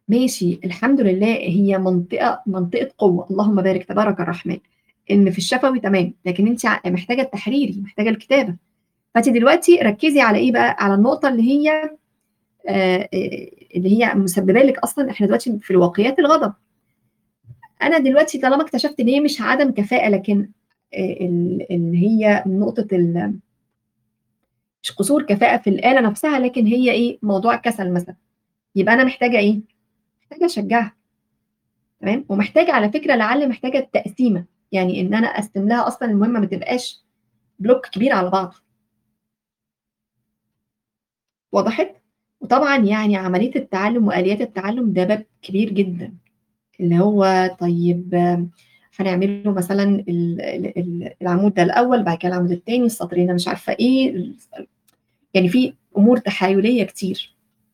ماشي الحمد لله هي منطقة منطقة قوة اللهم بارك تبارك الرحمن إن في الشفوي تمام لكن أنتِ ع محتاجة التحريري، محتاجة الكتابة، فأنتِ دلوقتي ركّزي على إيه بقى، على النقطة اللي هي آآ اللي هي مسببة لِك أصلًا إحنا دلوقتي في الواقيات الغضب. أنا دلوقتي طالما اكتشفت إن هي مش عدم كفاءة لكن آآ ال اللي هي نقطة ال مش قصور كفاءة في الآلة نفسها، لكن هي إيه، موضوع كسل مثلًا، يبقى أنا محتاجة إيه، محتاجة أشجّعها. تمام، ومحتاجة على فكرة لعل محتاجة التقسيمة، يعني إن أنا أقسّم لها أصلًا المهمة ما تبقاش بلوك كبير على بعضه. وضحت؟ وطبعًا يعني عملية التعلُّم وآليات التعلُّم ده باب كبير جدًا، اللي هو طيب هنعمل له مثلًا ال ال ال العمود ده الأول، بعد كده العمود التاني، السطرين مش عارفة إيه، ال يعني في أمور تحايلية كتير.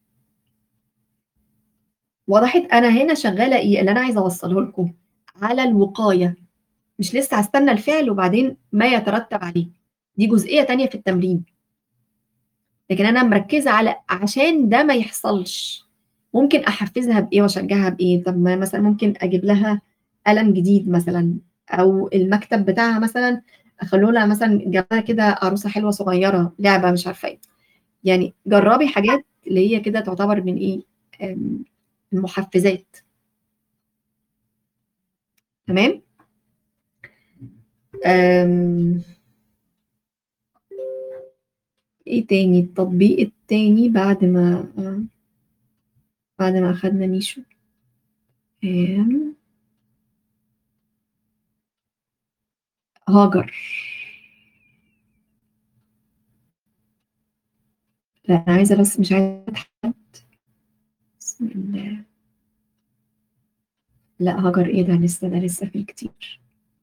وضحت؟ أنا هنا شغّالة إيه، اللي أنا عايزة أوصّله لكم على الوقاية، مش لسه هاستنى الفعل وبعدين ما يترتب عليه، دي جزئية تانية في التمرين. لكن أنا مركّزة على عشان ده ما يحصلش، ممكن أحفّزها بإيه وأشجّعها بإيه، طب ما مثلًا ممكن أجيب لها قلم جديد مثلًا، أو المكتب بتاعها مثلًا أخلّيه لها مثلًا جنبها كده عروسة حلوة صغيّرة، لعبة مش عارفة إيه، يعني جرّبي حاجات اللي هي كده تعتبر من إيه، آمم المحفّزات. تمام؟ آمم إيه تاني، التطبيق التاني بعد ما آه. بعد ما أخدنا ميشو. آمم هاجر. لأ أنا عايزة بس مش عايزة حد بسم الله. لأ هاجر إيه ده لسه ده لسه فيه كتير.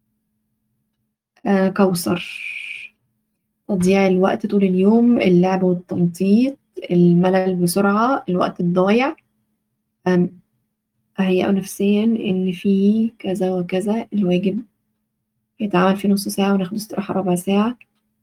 آآ كوثر. تضييع الوقت طول اليوم، اللعب والتنطيط، الملل بسرعة، الوقت الضايع. آمم أهيئه نفسيًا إن في كذا وكذا، الواجب يتعمل في نُص ساعة وناخد استراحة ربع ساعة.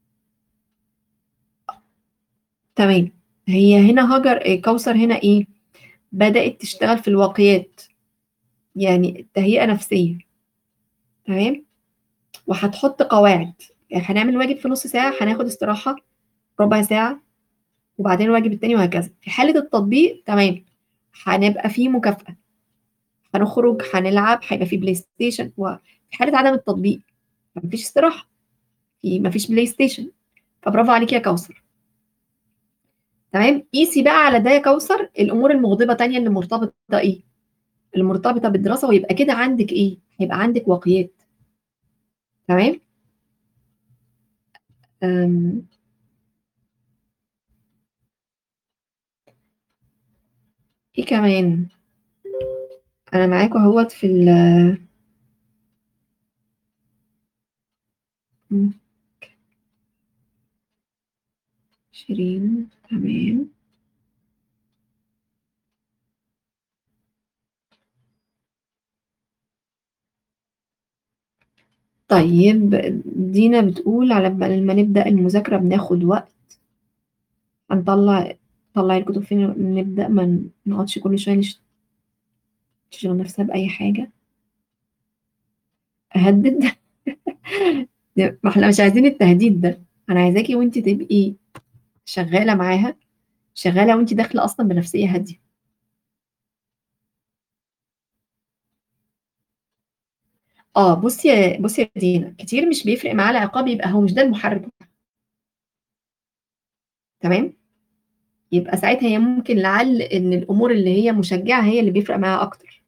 تمام، هي هنا هاجر آآ كوثر هنا إيه، بدأت تشتغل في الواقيات، يعني تهيئة نفسية. تمام، وهتحط قواعد، هنعمل واجب في نُص ساعة، هناخد استراحة ربع ساعة، وبعدين الواجب التاني وهكذا. في حالة التطبيق تمام، هنبقى في مكافأة، هنخرج، هنلعب، هيبقى في PlayStation وفي حالة عدم التطبيق ما فيش استراحة، في ما فيش PlayStation فبرافو عليكِ يا كوثر. تمام، قيسي بقى على ده يا كوثر الأمور المغضبة تانية اللي مرتبطة إيه، اللي مرتبطة بالدراسة ويبقى كده عندِك إيه، هيبقى عندِك واقيات. تمام؟ آمم إيه كمان؟ أنا معاكم أهوّة في ال إمم. شيرين، تمام. طيب دينا بتقول على بال ما نبدأ المذاكرة بناخد وقت. هنطلّع طلّعي الكتب فين نبدأ ما نقعدش كل شوية نش تشغِل نفسها بأي حاجة. أهدِّد؟ ما إحنا مش عايزين التهديد ده، أنا عايزاكِ وأنتِ تبقي شغّالة معاها، شغّالة وأنتِ داخلة أصلًا بنفسيّة هادية. آه، بُصّي يا بُصّي يا دينا، كتير مش بيفرق معاه العقاب يبقى هو مش ده المُحرِّك بتاعها. تمام؟ يبقى ساعتها هي ممكن لعل إن الأمور اللي هي مشجّعة هي اللي بيفرق معاها أكتر.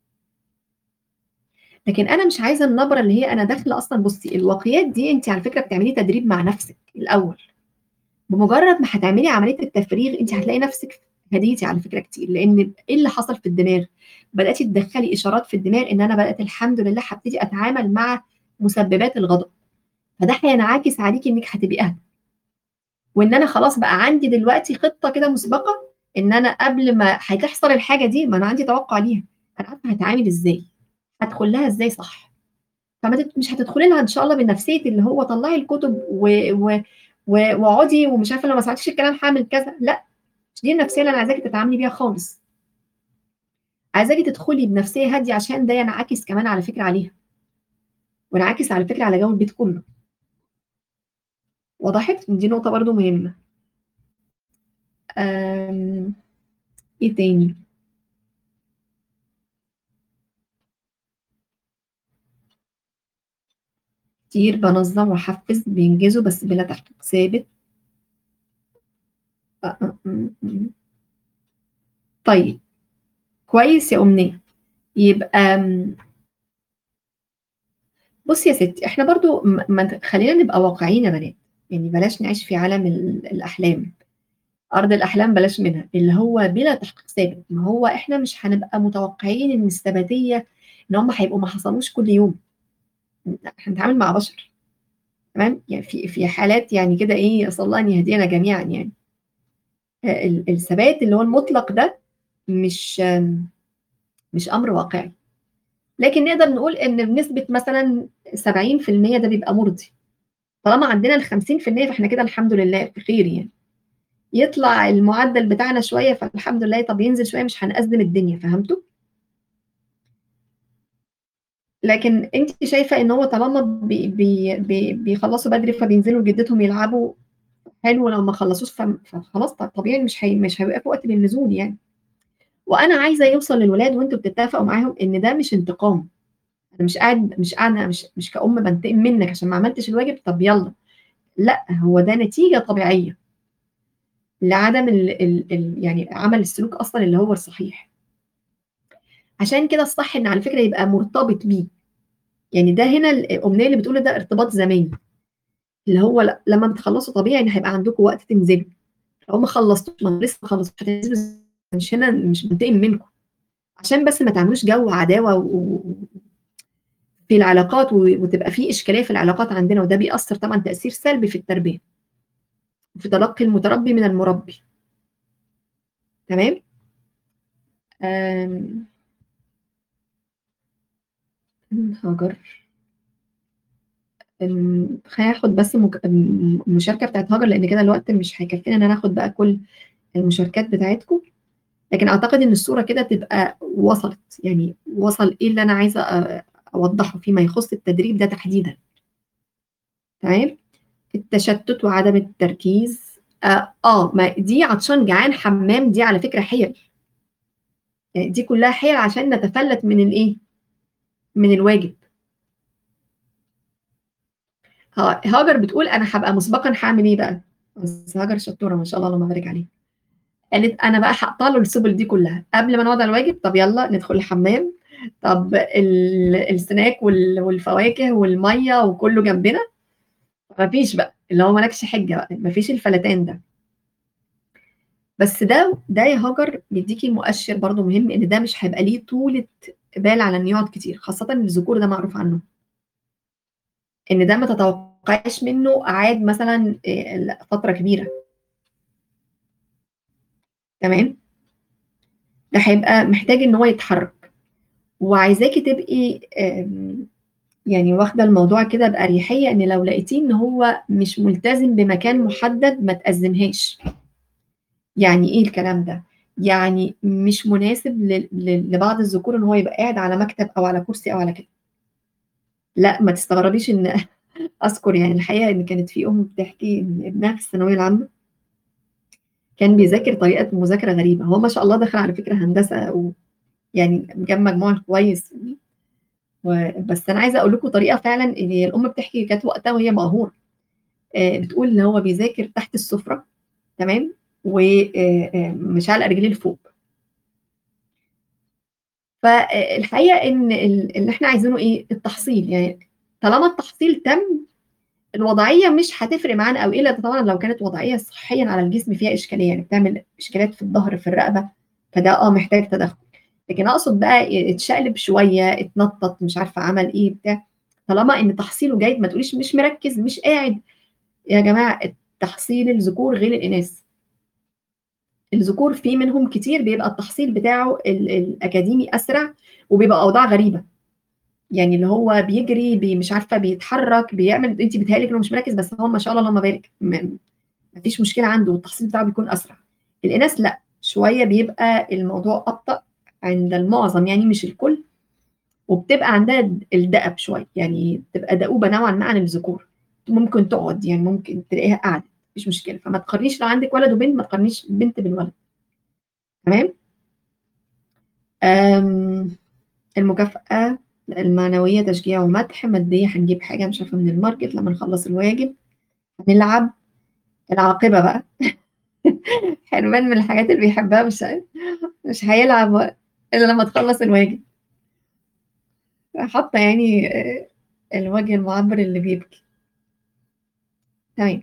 لكن أنا مش عايزة النبرة اللي هي أنا داخلة أصلًا بُصّي، الواقيات دي أنتِ على فكرة بتعملي تدريب مع نفسِك الأول. بمجرّد ما هتعملي عملية التفريغ أنتِ هتلاقي نفسِك هديتِ على فكرة كتير، لإن إيه اللي حصل في الدماغ، بدأتِ تدخّلي إشارات في الدماغ إن أنا بدأت الحمد لله هابتدي أتعامل مع مسببات الغضب، فده هينعكس عليكِ إنِّك هتبقي أهدى. وإن أنا خلاص بقى عندي دلوقتي خطة كده مسبقة، إن أنا قبل ما هتحصل الحاجة دي ما أنا عندي توقُّع ليها، أنا عارفة هاتعامل إزاي، هادخل لها إزاي صح. فما تت مش هتدخلي لها إن شاء الله بنفسية اللي هو طلّعي الكتب و و و واقعدي ومش عارفة لو ما سمعتيش الكلام هاعمل كذا، لأ، مش دي النفسية اللي أنا عايزاكِ تتعاملي بيها خالص. عايزاكِ تدخلي بنفسية هادية عشان ده ينعكس كمان على فكرة عليها. وينعكس على فكرة على جو البيت كله. وضحت؟ دي نقطة برضه مهمة. آمم، إيه تاني؟ كتير بانظّم واحفّز بينجزوا بس بلا تحقيق ثابت. أ أ إمم، إمم. طيب، كويس يا أمنية، يبقى آمم بُصّي يا ستي، إحنا برضه ما ما ت خلّينا نبقى واقعيين يا بنات، يعني بلاش نعيش في عالم ال الأحلام، أرض الأحلام بلاش منها، اللي هو بلا تحقيق ثابت، ما هو إحنا مش هنبقى متوقعين إن الثباتية إن هُم هيبقوا ما حصلوش كل يوم. إحنا بنتعامل مع بشر، تمام؟ يعني في في حالات يعني كده إيه، أسأل الله أن يهدينا جميعًا يعني. آآ ال الثبات اللي هو المُطلق ده مش مش أمر واقعي. لكن نقدر نقول إن بنسبة مثلًا 70% ده بيبقى مُرضي. طالما عندنا ال50% فإحنا كده الحمد لله في خير يعني. يطلع المُعدّل بتاعنا شوية فالحمد لله، طَب ينزل شوية مش هنأزِّم الدنيا، فهمتوا؟ لكن أنتِ شايفة إن هو طالما بي بي بي بيخلّصوا بدري فبينزلوا لجدتهم يلعبوا، حلو لو ما خلّصوش فم فخلاص ط طبيعي مش هي مش هيبقى في وقت للنزول يعني. وأنا عايزة يوصل للولاد وأنتم بتتفقوا معاهم إن ده مش انتقام. أنا مش قاعد مش قاعدة مش مش كأم بانتقم منّك عشان ما عملتش الواجب، طَب يالّا. لأ، هو ده نتيجة طبيعية. لعدم ال ال ال يعني عمل السلوك أصلًا اللي هو الصحيح. عشان كده الصح إن على فكرة يبقى مرتبط بيه. يعني ده هنا ال الأمنية اللي بتقوله ده ارتباط زماني. اللي هو ل لمّا بتخلّصوا طبيعي إن هيبقى عندكم وقت تنزلوا. لو ما خلّصتوش ما هو لسه ما خلّصتوش مش هنا مش بانتقم منكم. عشان بس ما تعملوش جو عداوة و و في العلاقات و وتبقى في إشكالية في العلاقات عندنا وده بيأثّر طبعًا تأثير سلبي في التربية. في تلقّي المُتربّي من المُربّي. تمام؟ آمم إمم، هاجر. آمم، خلّيني آخُد بس مك م المشاركة بتاعة هاجر لإن كده الوقت مش هيكفّينا إن أنا آخُد بقى كل المشاركات بتاعتكم. لكن أعتقد إن الصورة كده تبقى وصلت، يعني وصل إيه اللي أنا عايزة أ أوضّحه فيما يخُص التدريب ده تحديدًا. تمام؟ التشتُّت وعدم التركيز أ آه، ما دي عطشان جعان حمّام دي على فكرة حِيَل. يعني دي كُلّها حِيَل عشان نتفلّت من الإيه، من الواجب. ها هاجر بتقول أنا هابقى مسبقًا هاعمل إيه بقى؟ بس هاجر شطورة ما شاء الله اللهم بارك عليها. قالت أنا بقى هاقطع له السُبُل دي كُلّها، قبل ما نقعد على الواجب طَب يالّا ندخل الحمّام، طَب ال السناك وال والفواكه والمَيّة وكُلّه جنبنا، ما فيش بقى، اللي هو ما لكش حِجة بقى، ما فيش الفلتان ده. بس ده ده يا هاجر بيدّيكِ مؤشِّر برضه مهم إن ده مش هيبقى ليه طولة بال على إنه يقعد كتير، خاصةً الذكور ده معروف عنّهم. إن ده ما تتوقّعيش منّه قعاد مثلًا آآ ل فترة كبيرة. تمام؟ ده هيبقى محتاج إن هو يتحرّك. وعايزاكِ تبقي آمم، يعني واخدة الموضوع كده بأريحية إن لو لقيتيه إن هو مش ملتزم بمكان مُحدّد ما تأزّميهاش. يعني إيه الكلام ده؟ يعني مش مناسب ل ل لبعض الذكور إن هو يبقى قاعد على مكتب أو على كرسي أو على كده. لأ، ما تستغربيش إن أذكر يعني الحقيقة إن كانت في أم بتحكي إن ابنها في الثانوية العامة كان بيذاكر طريقة مذاكرة غريبة، هو ما شاء الله دخل على فكرة هندسة ويعني جاب مجموع كويس و بس أنا عايزة أقول لكم طريقة فعلًا هي الأم بتحكي كانت وقتها وهي مقهورة. آآ بتقول إن هو بيذاكر تحت السُفرة تمام؟ و آآ آآ مشعلق رجليه لفوق. فآآ الحقيقة إن ال اللي إحنا عايزينه إيه، التحصيل، يعني طالما التحصيل تم، الوضعية مش هتفرق معانا أوي، إلا طبعًا لو كانت وضعية صحيًا على الجسم فيها إشكالية، يعني بتعمل إشكاليات في الضهر، في الرقبة، فده آه محتاج تدخُّل. لكن أقصد بقى ي اتشقلب شوية، اتنطّط، مش عارفة عمل إيه، بتاع، طالما إن تحصيله جيد ما تقوليش مش مركِّز، مش قاعد. يا جماعة التحصيل الذكور غير الإناث. الذكور في منهم كتير بيبقى التحصيل بتاعه ال الأكاديمي أسرع وبيبقى أوضاع غريبة. يعني اللي هو بيجري، بي مش عارفة بيتحرّك، بيعمل أنتِ بيتهيأ لِك إنه مش مركِّز، بس هو ما شاء الله اللهم بارك م ما فيش مشكلة عنده والتحصيل بتاعه بيكون أسرع. الإناث لأ، شوية بيبقى الموضوع أبطأ عند المعظم يعني مش الكل وبتبقى عندها الدأب شويه يعني تبقى دؤوبه نوعا ما عن الذكور ممكن تقعد يعني ممكن تلاقيها قاعده مفيش مشكله فما تقارنيش لو عندك ولد وبنت ما تقارنيش بنت بالولد تمام المكافأة المعنوية تشجيع ومدح مادية هنجيب حاجة مش عارفة من الماركت لما نخلص الواجب هنلعب العاقبة بقى حرمان من الحاجات اللي بيحبها مش مش هيلعب إلا لما تخلص الواجب حاطة يعني الوجه المعبر اللي بيبكي تمام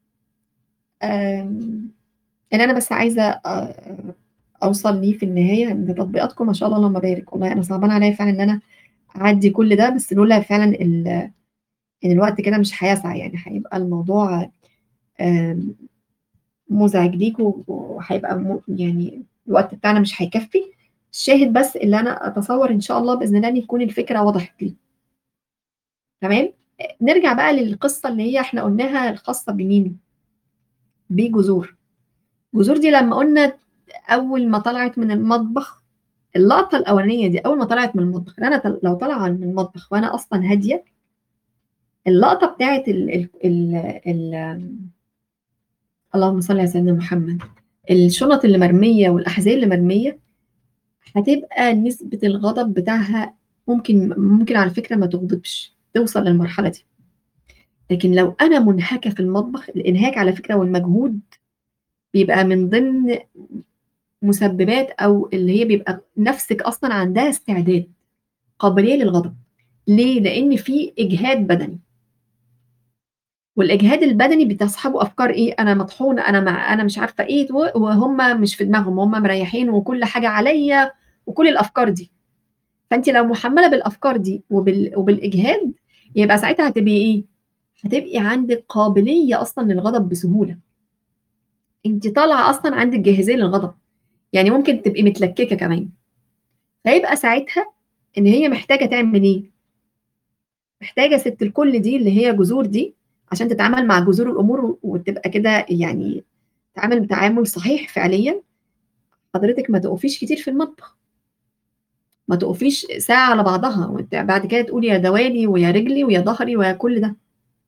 اللي أنا بس عايزة أوصل ليه في النهاية إن تطبيقاتكم ما شاء الله اللهم بارك والله أنا صعبان عليا فعلًا إن أنا أعدّي كل ده بس لولا فعلًا ال إن الوقت كده مش هيسعى يعني هيبقى الموضوع آمم مزعج ليكم وهيبقى م يعني الوقت بتاعنا مش هيكفّي، الشاهد بس اللي أنا أتصوّر إن شاء الله بإذن الله إن تكون الفكرة وضحت لي. تمام؟ نرجع بقى للقصة اللي هي إحنا قُلناها الخاصة بمين؟ بجذور. جذور دي لمّا قُلنا أول ما طلعت من المطبخ اللقطة الأولانية دي أول ما طلعت من المطبخ أنا لو طالعة من المطبخ وأنا أصلًا هادية اللقطة بتاعة ال ال ال ال اللهم صل على سيدنا محمد الشنط اللي مرمية والأحذية اللي مرمية هتبقى نسبة الغضب بتاعها ممكن ممكن على فكرة ما تغضبش توصل للمرحلة دي لكن لو أنا منهكة في المطبخ الإنهاك على فكرة والمجهود بيبقى من ضمن مسببات أو اللي هي بيبقى نفسِك أصلًا عندها استعداد، قابلية للغضب، ليه؟ لإن في إجهاد بدني. والإجهاد البدني بتصحبه أفكار إيه، أنا مطحونة، أنا مع أنا مش عارفة إيه، وهُم مش في دماغهم، هُم مريّحين وكل حاجة عليَّ وكل الأفكار دي. فأنتِ لو مُحمّلة بالأفكار دي وبال وبالإجهاد، يبقى ساعتها هتبقي إيه، هتبقي عندِك قابلية أصلًا للغضب بسهولة. أنتِ طالعة أصلًا عندِك جاهزية للغضب. يعني ممكن تبقي متلككة كمان. فيبقى ساعتها إن هي محتاجة تعمل إيه؟ محتاجة سِت الكل دي اللي هي جذور دي عشان تتعامل مع جذور الأمور وتبقى كده يعني تتعامل تعامل صحيح فعليًا، حضرتِك ما تقفيش كتير في المطبخ. ما تقفيش ساعة على بعضها وت بعد كده تقولي يا دوالي ويا رجلي ويا ضهري ويا كل ده.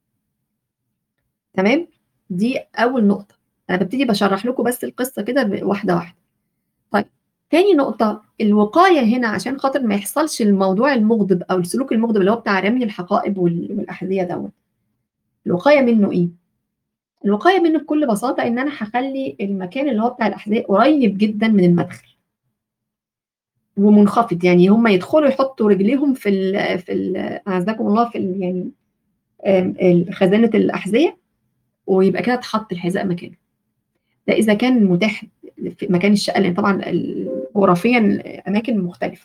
تمام؟ دي أول نقطة. أنا بابتدي باشرّح لكم بس القصة كده ب واحدة، واحدة. طيب تاني نقطة، الوقاية هنا عشان خاطر ما يحصلش الموضوع المُغضب أو السلوك المُغضب اللي هو بتاع رمي الحقائب وال والأحذية دوّة. الوقاية منّه إيه؟ الوقاية منّه بكل بساطة إن أنا هاخلّي المكان اللي هو بتاع الأحذية قريب جدًا من المدخل. ومنخفض، يعني هُم يدخلوا يحطّوا رجليهم في ال في ال أعزكم الله في ال يعني آمم ال خزانة الأحذية ويبقى كده اتحط الحذاء مكانه. ده إذا كان متاح في مكان الشقة لإن طبعًا ال جغرافيًا الأماكن مختلفة.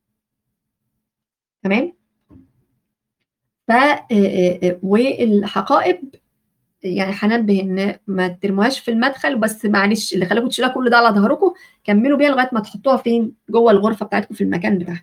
تمام؟ ف آآ آآ والحقائب يعني هانبّه إن ما ترموهاش في المدخل بس معلش اللي خلاكم تشيلوها كل ده على ضهركم، كمّلوا بيها لغاية ما تحطوها فين، جوّه الغرفة بتاعتكم في المكان بتاعها.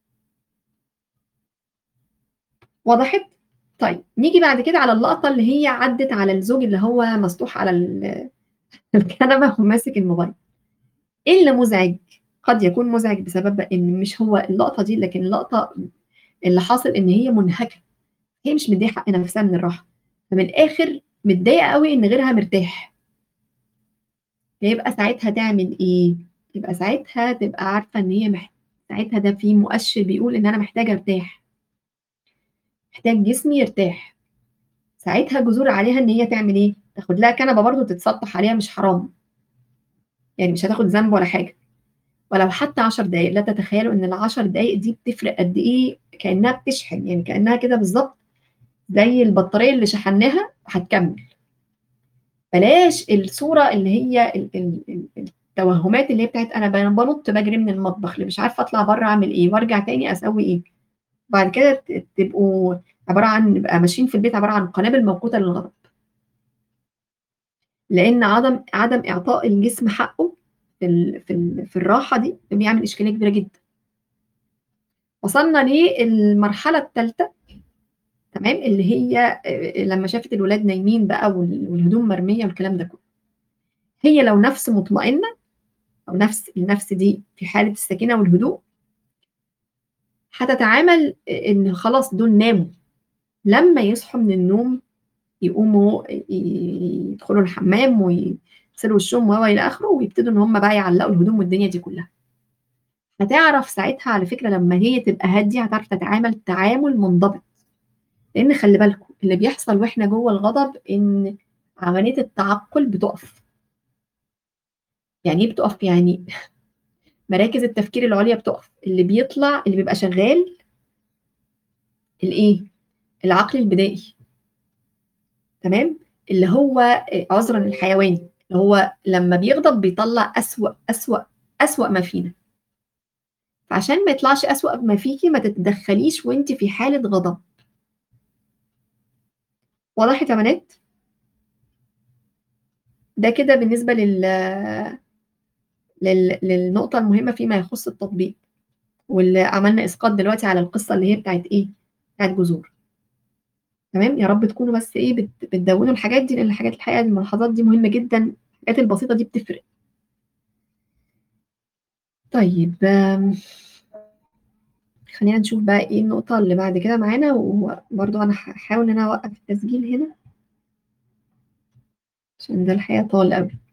وضحت؟ طيب نيجي بعد كده على اللقطة اللي هي عدِّت على الزوج اللي هو مسطوح على ال الكنبة وماسك الموبايل. إيه اللي مُزعج؟ قد يكون مُزعج بسبب إن مش هو اللقطة دي، لكن اللقطة اللي حاصل إن هي مُنهكة، هي مش مدّية حق نفسها من الراحة، فمن الآخر متضايقة أوي إن غيرها مرتاح. فيبقى ساعتها تعمل إيه؟ يبقى ساعتها تبقى عارفة إن هي مح ساعتها ده في مؤشر بيقول إن أنا محتاجة أرتاح. محتاج جسمي يرتاح. ساعتها جذور عليها إن هي تعمل إيه؟ تاخد لها كنبة برضه تتسطح عليها مش حرام. يعني مش هتاخد ذنب ولا حاجة. ولو حتى 10 دقايق، لا تتخيلوا إن ال10 دقايق دي بتفرق قد إيه كإنها بتشحن، يعني كإنها كده بالضبط زي البطارية اللي شحناها هتكمّل. بلاش الصورة اللي هي ال ال ال التوهُّمات اللي هي بتاعة أنا ب بانُط باجري من المطبخ، اللي مش عارفة أطلع برّه أعمل إيه وأرجع تاني أسوّي إيه. بعد كده ت تبقوا عبارة عن نبقى ماشيين في البيت عبارة عن قنابل موقوتة للغضب. لإن عدم عدم إعطاء الجسم حقّه في ال في ال في الراحة دي بيعمل إشكالية كبيرة جدًا. وصلنا للمرحلة التالتة تمام، اللي هي آآ لمّا شافت الولاد نايمين بقى وال والهدوم مرمية والكلام ده كلّه. هي لو نَفْس مطمئنة أو نفس النفس دي في حالة السكينة والهدوء هتتعامل إن خلاص دول ناموا لمّا يصحوا من النوم يقوموا ي يدخلوا الحمام ويغسلوا وشّهم و، و، إلى آخره ويبتدوا إن هُم بقى يعلّقوا الهدوم والدنيا دي كلّها. هتعرف ساعتها على فكرة لمّا هي تبقى هادية هتعرف تتعامل تعامل منضبط، لإن خلّي بالكم اللي بيحصل وإحنا جوّه الغضب إن عملية التعقُّل بتُقف. يعني إيه بتُقف؟ يعني مراكز التفكير العُليا بتُقف، اللي بيطلع اللي بيبقى شغّال الإيه، العقل البدائي. تمام، اللي هو آآ عذرًا الحيواني، اللي هو لمّا بيغضب بيطلّع أسوأ، أسوأ، أسوأ ما فينا. فعشان ما يطلعش أسوأ ما فيكِ ما تتدخّليش وأنتِ في حالة غضب. وضحت يا بنات؟ ده كده بالنسبة لل لل للنقطة المهمة فيما يخُص التطبيق، واللي عملنا إسقاط دلوقتي على القصة اللي هي بتاعة إيه، بتاعة جذور. تمام، يا رب تكونوا بس إيه بت بتدوّنوا الحاجات دي، لإن الحاجات الحقيقة الملاحظات دي مهمة جدًا، الحاجات البسيطة دي بتفرق. طيب آمم خلّينا نشوف بقى إيه النقطة اللي بعد كده معانا، وبرضه أنا هاحاول إن أنا أوقّف التسجيل هنا. عشان ده الحقيقة طال أوي.